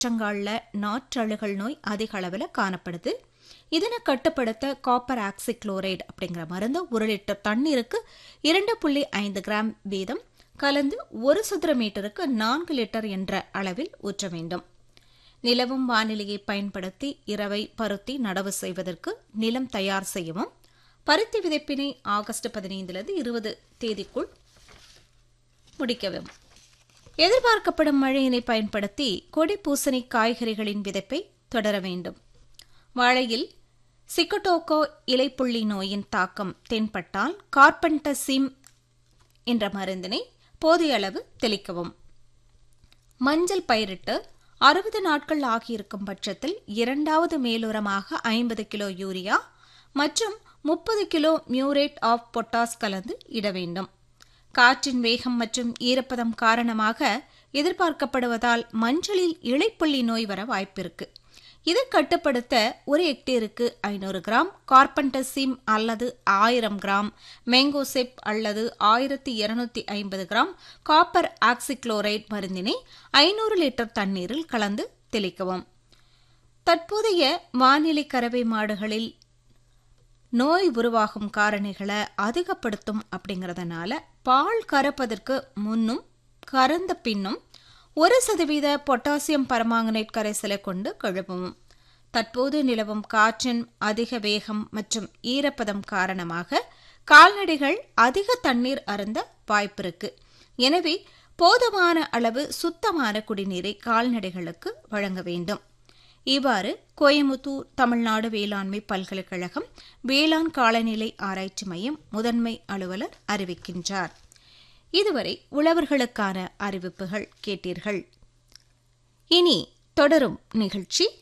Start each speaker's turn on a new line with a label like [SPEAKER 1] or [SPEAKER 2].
[SPEAKER 1] பீச்சங்கால்ல நாற்றழுகல் நோய் அதிக அளவில் காணப்படுது இதனை கட்டுப்படுத்த காப்பர் ஆக்சிக்ளோரைடு அப்படிங்கிற மருந்து ஒரு லிட்டர் தண்ணீருக்கு இரண்டு புள்ளி ஐந்து கிராம் வீதம் கலந்து ஒரு சதுர மீட்டருக்கு நான்கு லிட்டர் என்ற அளவில் ஊற்ற வேண்டும் நிலவும் வானிலையை பயன்படுத்தி இரவை பருத்தி நடவு செய்வதற்கு நிலம் தயார் செய்யவும் பருத்தி விதைப்பினை ஆகஸ்ட் பதினைந்திலிருந்து இருபது தேதிக்குள் முடிக்கவும் எதிர்பார்க்கப்படும் மழையினை பயன்படுத்தி கொடி பூசணி காய்கறிகளின் விதைப்பை தொடர வேண்டும் வாழையில் சிக்கட்டோகோ இலைப்புள்ளி நோயின் தாக்கம் தென்பட்டால் கார்பன்டசிம் என்ற மருந்தினை போதிய அளவு தெளிக்கவும் மஞ்சள் பயிரிட்டு அறுபது நாட்கள் ஆகியிருக்கும் பட்சத்தில் இரண்டாவது மேலுரமாக ஐம்பது கிலோ யூரியா மற்றும் முப்பது கிலோ மியூரேட் ஆஃப் பொட்டாஸ் கலந்து இட வேண்டும் காற்றின் வேகம் மற்றும் ஈரப்பதம் காரணமாக எதிர்பார்க்கப்படுவதால் மஞ்சளில் இழைப்புள்ளி நோய் வர வாய்ப்பிருக்கு இதை கட்டுப்படுத்த ஒரு ஹெக்டேருக்கு ஐநூறு கிராம் கார்பன்டசிம் அல்லது ஆயிரம் கிராம் மேங்கோசெப் அல்லது ஆயிரத்தி இருநூத்தி ஐம்பது கிராம் காப்பர் ஆக்சிக்ளோரைட் மருந்தினை ஐநூறு லிட்டர் தண்ணீரில் கலந்து தெளிக்கவும் தற்போதைய வானிலை கறவை மாடுகளில் நோய் உருவாகும் காரணிகளை அதிகப்படுத்தும் அப்படிங்கறதுனால பால் கறப்பதற்கு முன்னும் கறந்த பின்னும் ஒரு சதவீத பொட்டாசியம் பரமாங்கனேட் கரைசலை கொண்டு கழுவவும் தற்போது நிலவும் காற்றின் அதிக வேகம் மற்றும் ஈரப்பதம் காரணமாக கால்நடைகள் அதிக தண்ணீர் அருந்த வாய்ப்பிருக்கு எனவே போதுமான அளவு சுத்தமான குடிநீரை கால்நடைகளுக்கு வழங்க வேண்டும் இவ்வாறு கோயமுத்தூர் தமிழ்நாடு வேளாண்மை பல்கலைக்கழகம் வேளாண் காலநிலை ஆராய்ச்சி மையம் முதன்மை அலுவலர் அறிவிக்கின்றார் இதுவரை உழவர்களுக்கான அறிவிப்புகள் கேட்டீர்கள் இனி தொடரும் நிகழ்ச்சி